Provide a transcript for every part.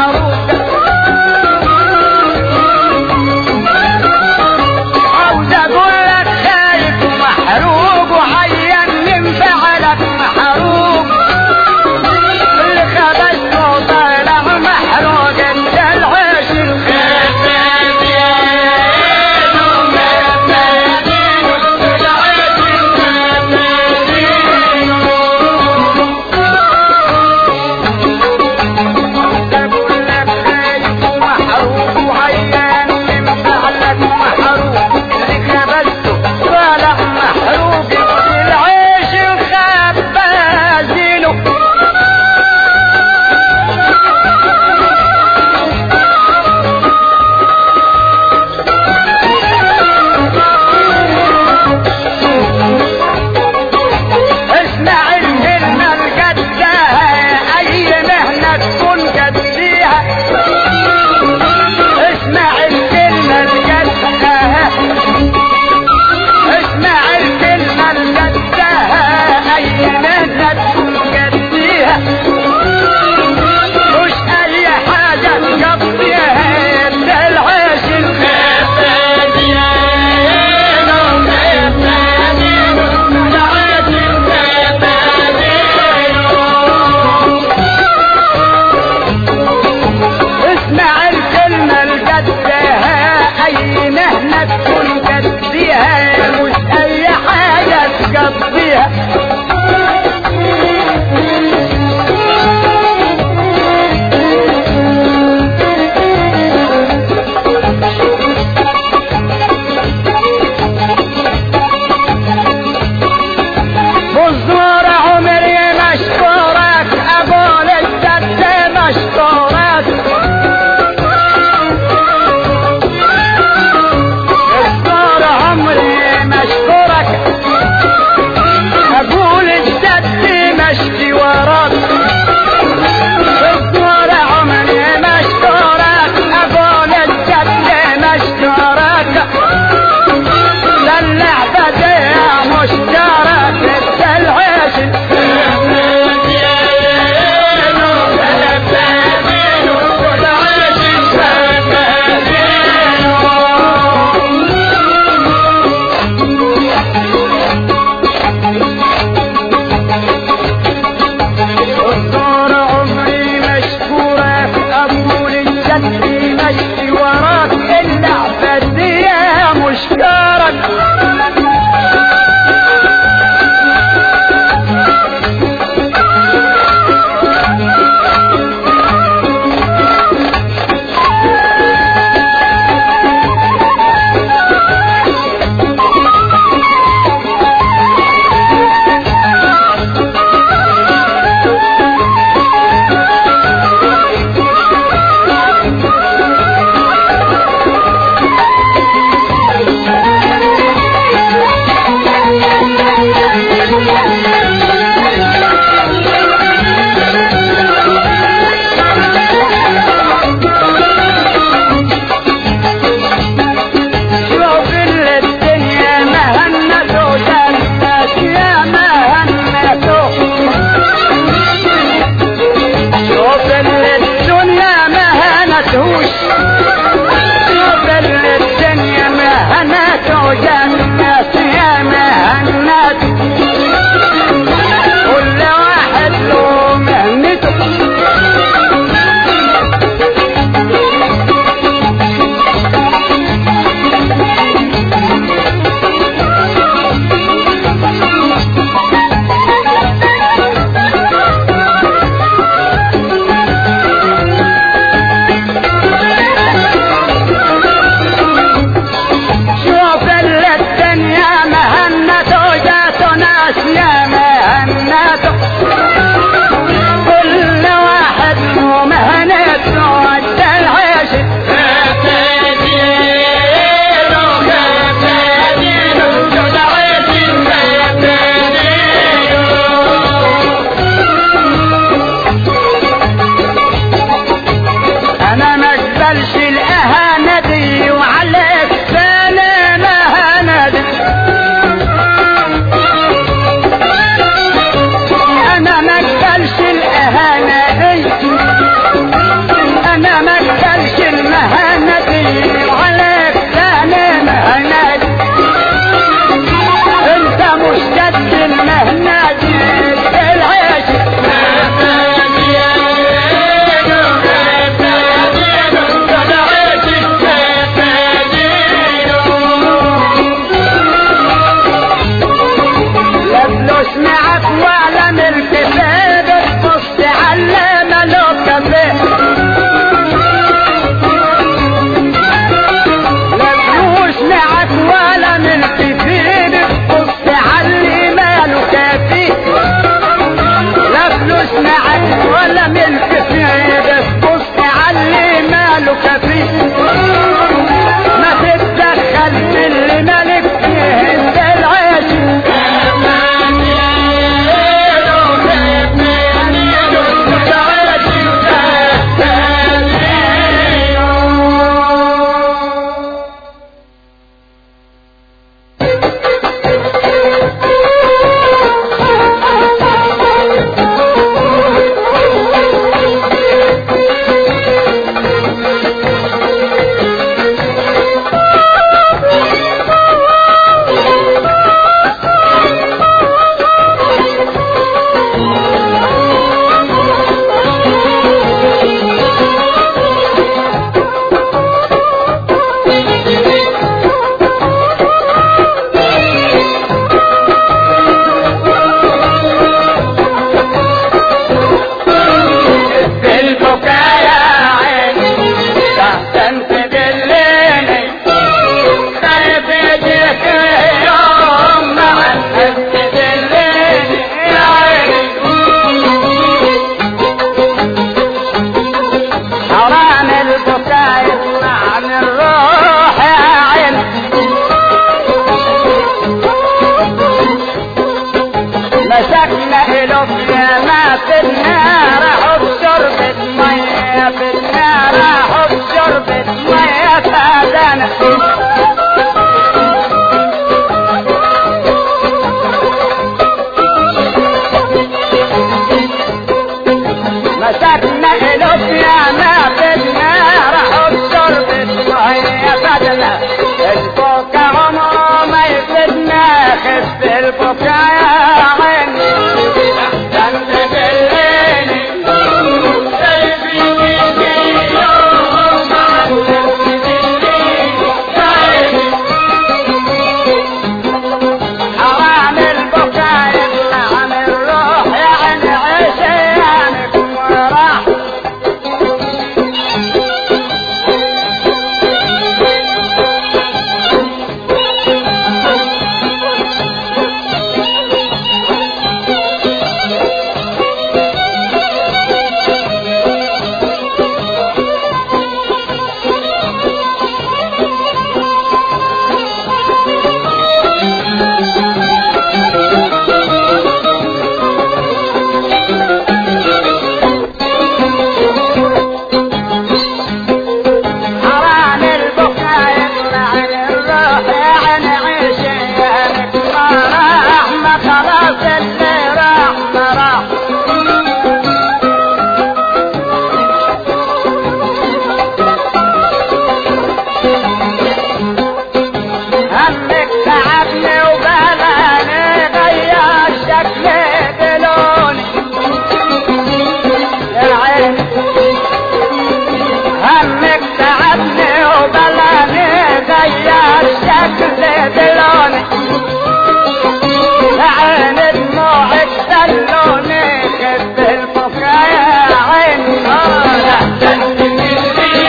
محروق عاوز اقول لك خايف ومحروق وعيان من فعلك محروق اللي خبزته طالع محروق انت العيش الخفيف يا عينه مبادينه العيش اقول لك خايف ومحروق وعيان من فعلك محروق اللي خبزته طالع محروق العيش الخبازينه اسمع الكلمة الجدها أي مهنة تكون جديها اسمع الكلمة الجدها اسمع الكلمة الجدها أي مهنة تكون جديها مش أي حاجة تقضيها انت العيش الخفاف يا عينه مبادئ العيش اسمع الكلمة الجدها أي مهنة تكون جديها مش أي حاجة تقضيها بزور عمري مشكورك أقول الجد مشكورك بزور عمري مشكورك أقول الجد مشكي وراك بزور عمري مشكورك أقول الجد مشكورك للعبة دي مشترك العيش الدور عمري مشكورة أقول الجد مشي وراك اللعبة دي مشترك راحوا بشربة مية فادنا مسكنا قلوب يا ما بدنا راحوا بشربة مية فادنا البكا عمره ما يفيدنا خف البكا يا عيني احسن تدليني حرام البكاء يطلع من الروح يعني عشيانك وراح حرام البكاء يطلع من الروح يعني عشيانك وراح ما خلاص اللي راح ما راح همك تعبني وبلاني غير شكلي بلوني يا عيني همك تعبني وبلاني غير شكلي بلوني عين دموعك دلوني خف البكاء يا عيني آه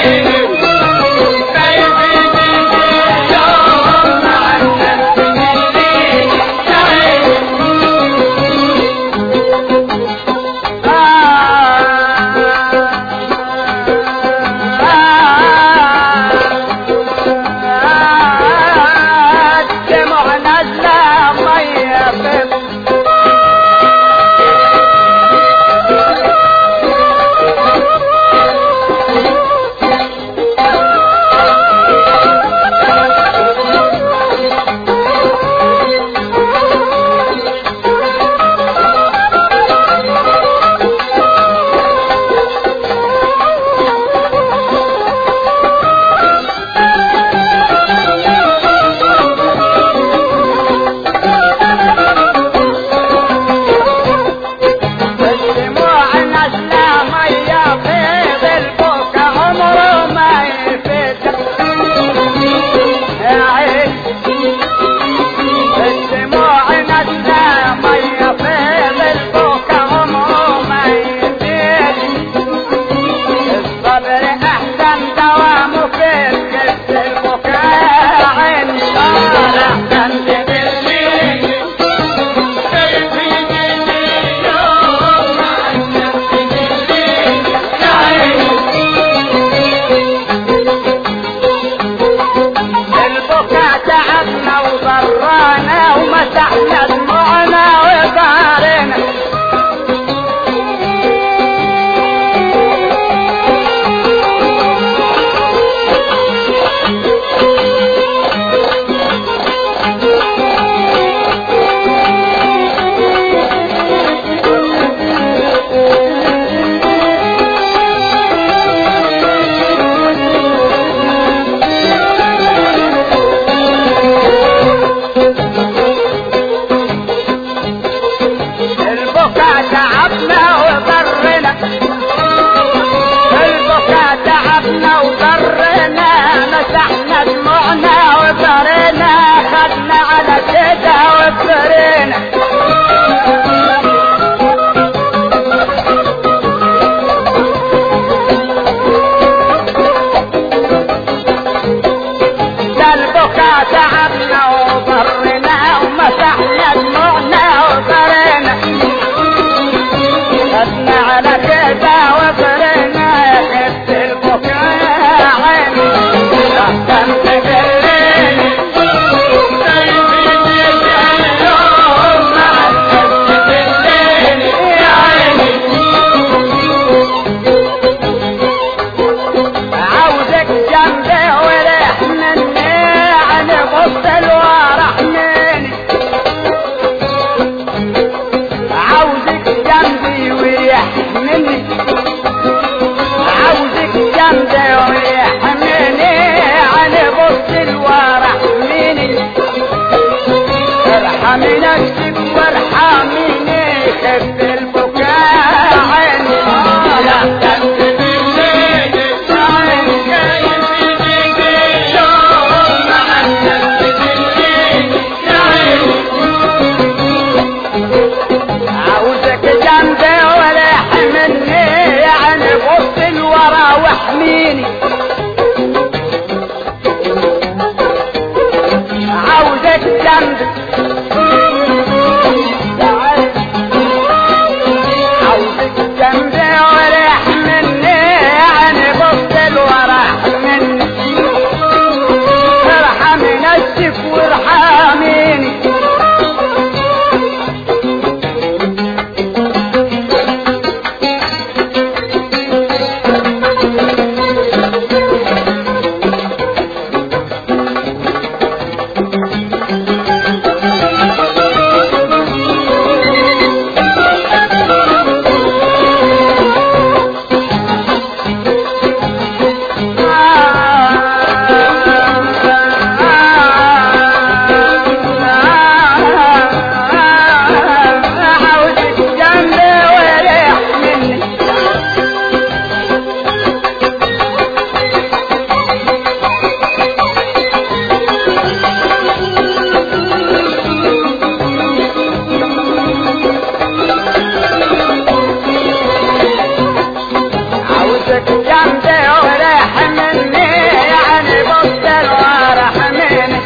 دموع نازلة مية في الدموع نازلة مية بيض البكا عمره ما يفيد يا عين الدموع نازلة مية بيض البكا عمره ما يفيد الصبر أحسن دوامه في الكس البكاء يا عين صار أحسن تدليني البكاء تعبنا وضرانا ومسحنا دموعنا وقارنا جنبي ويحميني على بص الورع مني ارحمي نفسك وارحميني خف البكاء عيني عاوزك جنبي ولا يحملني يعني بص الورا واحميني عاوزك جنبي عاوزك جنبي ولا يحملني يعني بص الورا احملني ارحمي نفسك وارحميني عاوزك جنبي وريح مني عاوزك جنبي وريح مني يعني بطل وارحمني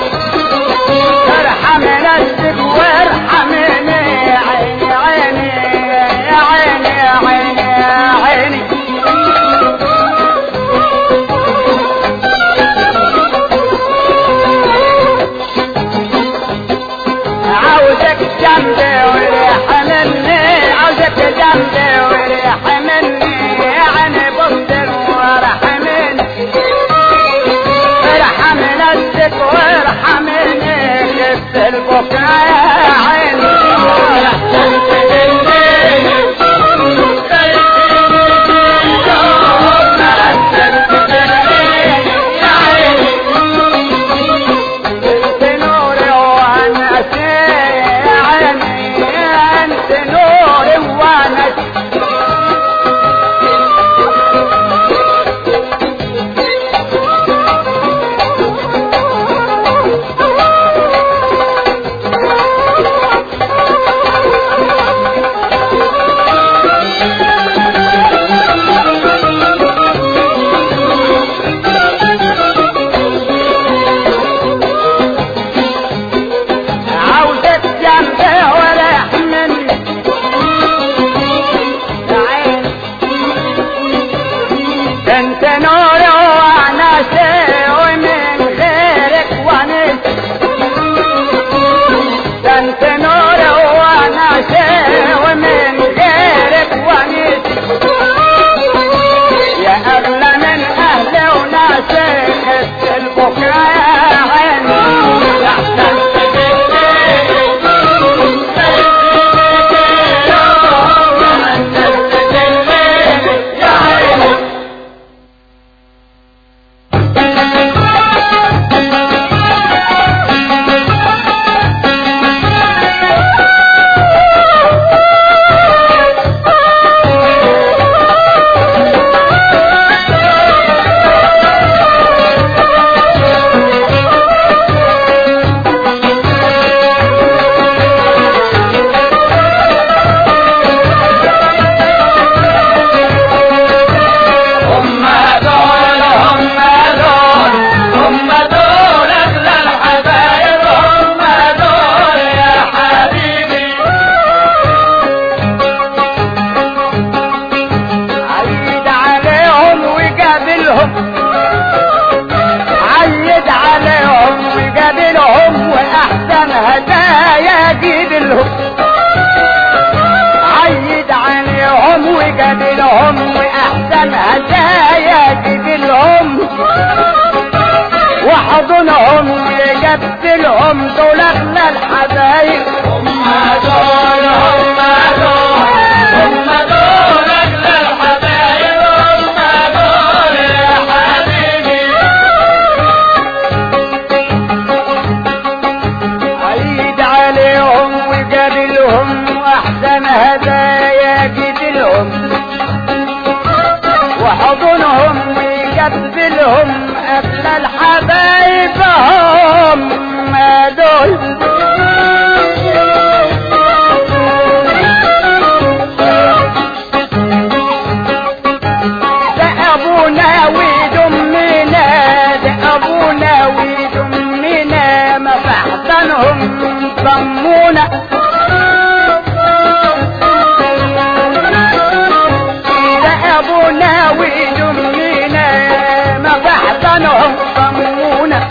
ارحمي نفسك وارحمني عيني عيني يا عيني يا عيني يا عيني عاوزك جنبي وريح مني عاوزك جنبي وريح مني يعني بصر وارحمني ارحم نفسك وارحمني خف البكاء يا عيني انت نوري وانا عيني انت نوري وانا عاوزك جنبي ولا يحملني يا عيني انت نوري وانا شي ومن غيرك وانت انت نوري وانا شي ومن غيرك وانت يا اغلى من اهلي وناسي خف البكاء يا عيني هم دول هم دول هم دول اغلى الحبايب هم دول يا حبيبي عيد عليهم وقابلهم عيد عليهم وقابلهم واحسن هدايا جيب لهم عيد عليهم وقابلهم واحسن هدايا جيب لهم واحضنهم ويقبلهم دول اغلى الحبايب هم دول هم دول هم دول اغلى الحبايب هم دول يقبلهم اغلى الحبايب هم دول ده ابونا ودمنا ده ابونا ودمنا ما فحصنهم ضمونا ده ابونا ودمنا ما فحصنهم ضمونا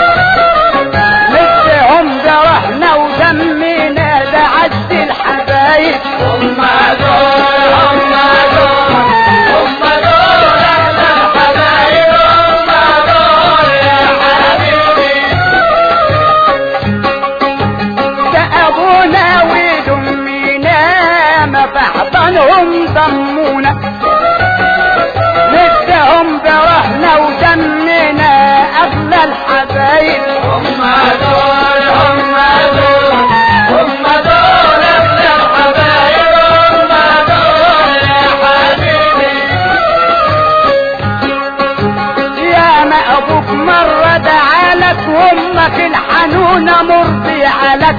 مثلهم جرحنا ودمنا ده عز الحبايب هم دول هم دول هم دول احلى الحبايب هم دول يا حبيبي ده ابونا ودمنا ما فحضنهم ضمونا مثلهم جرحنا ودمنا اغلى الحبايب هم دول هم دول هم دول احلى الحبايب هم دول يا حبيبي يا ما ابوك مرة دعالك وامك الحنونة مرضي عليك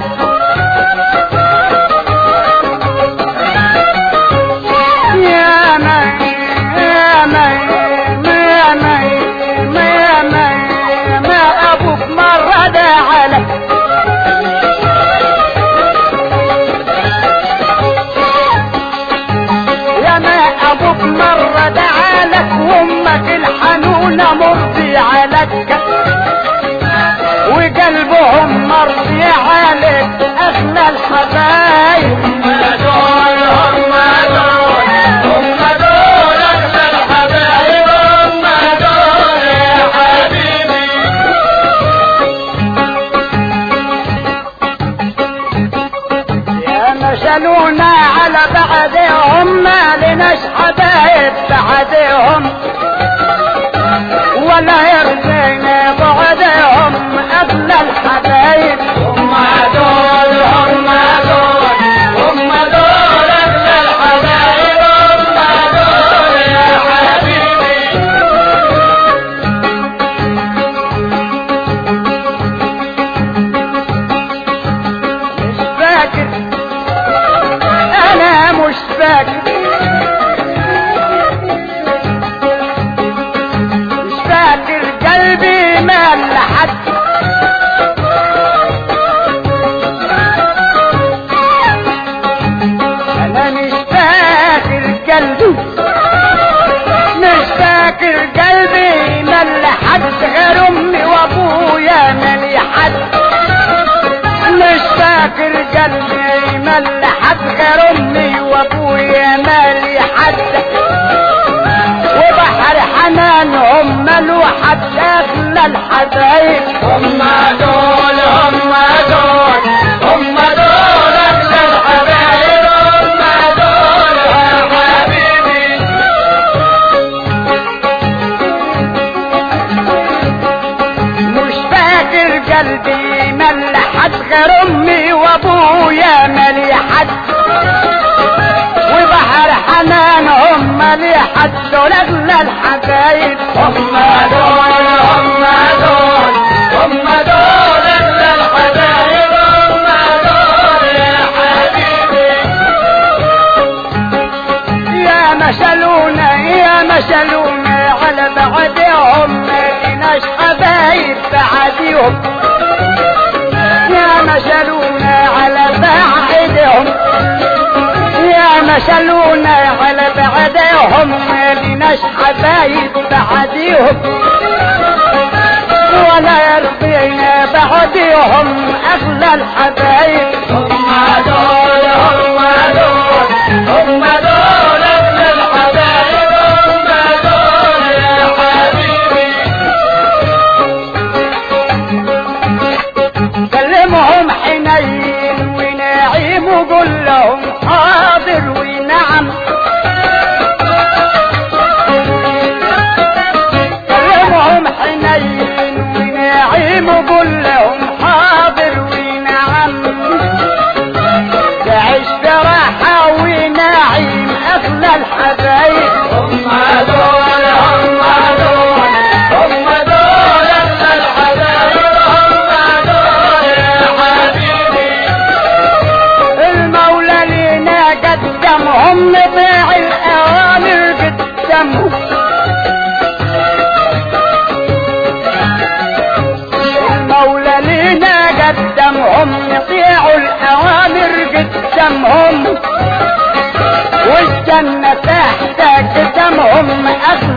يا ما يا ما ما ما ما ما ما ابوك مرة دعالك يا ما ابوك مرة دعالك وامك الحنونة مرضي عليك وقلبهم مرضي عليك اغلى الحبايب هم دول هم دول هم دول احلى الحبايب هم دول يا حبيبي يا ما شالونا على بعدهم ما لناش حبايب بعدهم ولا يرضينا بعدهم اغلى الحبايب هم دول هم دول هم دول اغلى الحبايب هم دول يا حبيبي مش فاكر انا مش فاكر مش فاكر قلبي مال لحد انا مش فاكر قلبي مش فاكر قلبي مال لحد غير امي وابويا مالي حد مش فاكر قلبي مال حد غير امي وابويا مالي حد وبحر حنانهم ملو حد اغلى الحبايب هم دول هم دول هم دول اغلى الحبايب هم دول يا حبيبي مش فاكر قلبي مال حد غير امي وابويا مالي حد وبحر حنانهم مالي حد دول اغلى الحبايب هم دول هم دول هم دول اغلى الحبايب هم دول يا حبيبي يا مشلونا يا مشلونا على بعدهم مالناش حبايب بعديهم يا مشلونا على بعدهم يا مشلونا على بعدهم مالناش حبايب بعديهم ولا يرضينا بعدهم اغلى الحبايب هم دول هم دول هم دول اغلى الحبايب هم دول يا حبيبي كلمهم حنين ونعيم وقول لهم حاضر ونعم كلمهم حنين ونعيم وقول لهم حاضر ونعم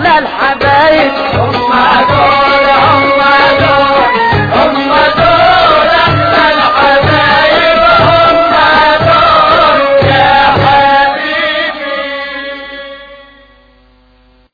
احلى الحبايب